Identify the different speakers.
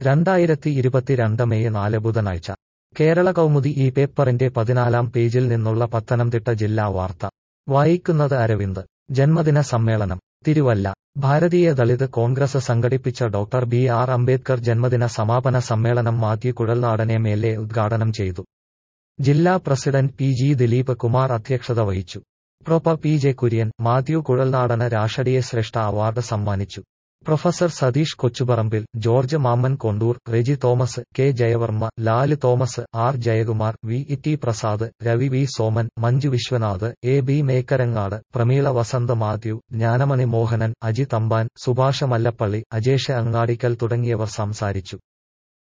Speaker 1: രണ്ടായിരത്തി ഇരുപത്തിരണ്ട് മെയ് നാല് ബുധനാഴ്ച കേരള കൗമുദി ഈ പേപ്പറിന്റെ പതിനാലാം പേജിൽ നിന്നുള്ള പത്തനംതിട്ട ജില്ലാ വാർത്ത വായിക്കുന്നത് അരവിന്ദ് ജന്മദിന സമ്മേളനം തിരുവല്ല ഭാരതീയ ദളിത് കോൺഗ്രസ് സംഘടിപ്പിച്ച ഡോക്ടർ ബി ആർ അംബേദ്കർ ജന്മദിന സമാപന സമ്മേളനം Mathew Kuzhalnadan M L A ഉദ്ഘാടനം ചെയ്തു ജില്ലാ president P G Dileep Kumar അധ്യക്ഷത വഹിച്ചു prof P J Kurien Mathew കുഴൽനാടന് രാഷടീയ ശ്രേഷ്ഠ അവാർഡ് സമ്മാനിച്ചു professor Satheesh Kochuparambil George Mammen Kondoor Reji Thomas K Jayavarma Lal Thomas R Jayakumar V E T Prasad Ravi V Soman Manju Viswanath A B Mekkarangad Prameela Vasanth Mathew Jnanamani Mohanan Aji Thampan Subhash Mallappally Ajesh Angadikkal തുടങ്ങിയവർ സംസാരിച്ചു